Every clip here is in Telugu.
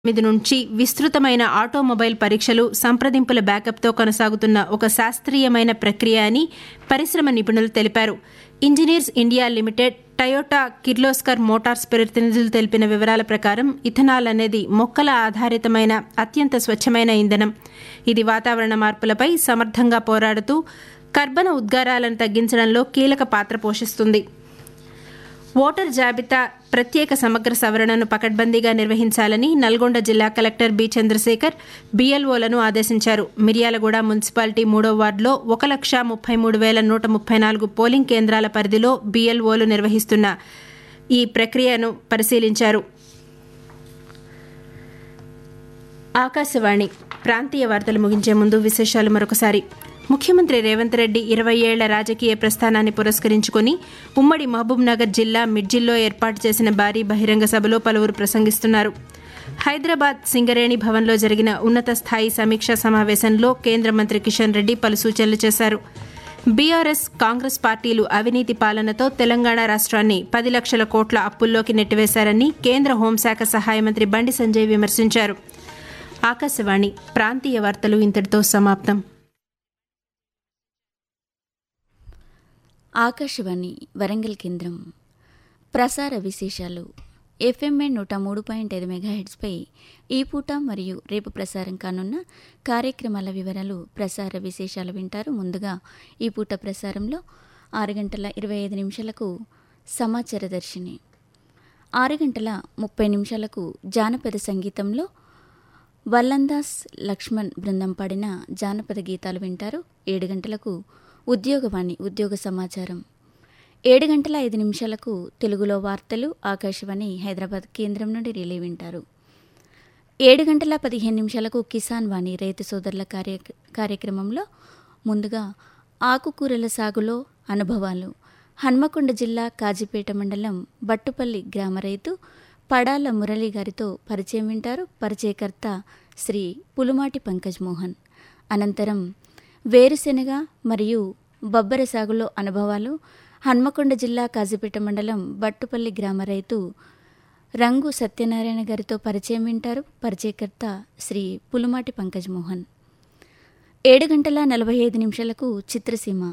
ఎనిమిది నుంచి విస్తృతమైన ఆటోమొబైల్ పరీక్షలు సంప్రదింపుల బ్యాకప్తో కొనసాగుతున్న ఒక శాస్త్రీయమైన ప్రక్రియ అని పరిశ్రమ నిపుణులు తెలిపారు engineers India limited Toyota Kirloskar Motors ప్రతినిధులు తెలిపిన వివరాల ప్రకారం ఇథనాల్ అనేది మొక్కల ఆధారితమైన అత్యంత స్వచ్ఛమైన ఇంధనం ఇది వాతావరణ మార్పులపై సమర్థంగా పోరాడుతూ కర్బన ఉద్గారాలను తగ్గించడంలో కీలక పాత్ర పోషిస్తుంది ఓటర్ జాబితా ప్రత్యేక సమగ్ర సవరణను పకడ్బందీగా నిర్వహించాలని నల్గొండ జిల్లా కలెక్టర్ బి చంద్రశేఖర్ బీఎల్ఓలను ఆదేశించారు మిర్యాలగూడ మున్సిపాలిటీ మూడో వార్డులో ఒక లక్ష ముప్పై మూడు వేల నూట ముప్పై నాలుగు పోలింగ్ కేంద్రాల పరిధిలో బీఎల్ఓలు నిర్వహిస్తున్న ఈ ప్రక్రియను పరిశీలించారు ఆకాశవాణి ప్రాంతీయ వార్తలు ముగించే ముందు విశేషాలు మరొకసారి ముఖ్యమంత్రి రేవంత్ రెడ్డి ఇరవై ఏళ్ల రాజకీయ ప్రస్థానాన్ని పురస్కరించుకుని ఉమ్మడి మహబూబ్నగర్ జిల్లా మిడ్జిల్లో ఏర్పాటు చేసిన భారీ బహిరంగ సభలో పలువురు ప్రసంగిస్తున్నారు హైదరాబాద్ సింగరేణి భవన్లో జరిగిన ఉన్నత స్థాయి సమీక్షా సమావేశంలో కేంద్ర మంత్రి కిషన్ రెడ్డి పలు సూచనలు చేశారు బీఆర్ఎస్ కాంగ్రెస్ పార్టీలు అవినీతి పాలనతో తెలంగాణ రాష్ట్రాన్ని పది లక్షల కోట్ల అప్పుల్లోకి నెట్టివేశారని కేంద్ర హోంశాఖ సహాయ మంత్రి బండి సంజయ్ విమర్శించారు ఆకాశవాణి ప్రాంతీయ వార్తలు ఇంతటితో సమాప్తం ఆకాశవాణి వరంగల్ కేంద్రం ప్రసార విశేషాలు ఎఫ్ఎంఏ నూట మూడు పాయింట్ ఐదు మెగాహెడ్స్పై ఈ పూట మరియు రేపు ప్రసారం కానున్న కార్యక్రమాల వివరాలు ప్రసార విశేషాలు వింటారు ముందుగా ఈ పూట ప్రసారంలో ఆరు గంటల ఇరవై ఐదు నిమిషాలకు సమాచార దర్శిని ఆరు గంటల ముప్పై నిమిషాలకు జానపద సంగీతంలో వల్లందాస్ లక్ష్మణ్ బృందం పాడిన జానపద గీతాలు వింటారు ఏడు గంటలకు ఉద్యోగవాణి ఉద్యోగ సమాచారం ఏడు గంటల ఐదు నిమిషాలకు తెలుగులో వార్తలు ఆకాశవాణి హైదరాబాద్ కేంద్రం నుండి రిలే వింటారు ఏడు గంటల పదిహేను నిమిషాలకు కిసాన్ వాణి రైతు సోదరుల కార్య కార్యక్రమంలో ముందుగా ఆకుకూరల సాగులో అనుభవాలు హన్మకొండ జిల్లా కాజీపేట మండలం బట్టుపల్లి గ్రామ రైతు పడాల మురళి గారితో పరిచయం వింటారు పరిచయకర్త శ్రీ పులుమాటి పంకజ్ మోహన్ అనంతరం వేరుశెనగ మరియు బొబ్బర సాగులో అనుభవాలు హన్మకొండ జిల్లా కాజీపేట మండలం బట్టుపల్లి గ్రామ రైతు రంగు సత్యనారాయణ గారితో పరిచయం వింటారు పరిచయకర్త శ్రీ పులుమాటి పంకజ్ మోహన్ ఏడు గంటల నలభై ఐదు నిమిషాలకు చిత్రసీమ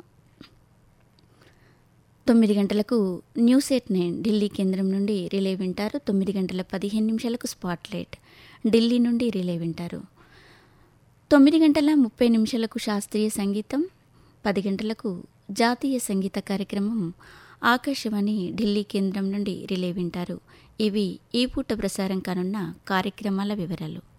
తొమ్మిది గంటలకు న్యూస్ ఎయిట్ నైన్ ఢిల్లీ కేంద్రం నుండి రిలే వింటారు తొమ్మిది గంటల పదిహేను నిమిషాలకు స్పాట్లైట్ ఢిల్లీ నుండి రిలే వింటారు తొమ్మిది గంటల ముప్పై నిమిషాలకు శాస్త్రీయ సంగీతం పది గంటలకు జాతీయ సంగీత కార్యక్రమం ఆకాశవాణి ఢిల్లీ కేంద్రం నుండి రిలే వింటారు ఇవి ఈ పూట ప్రసారం కానున్న కార్యక్రమాల వివరాలు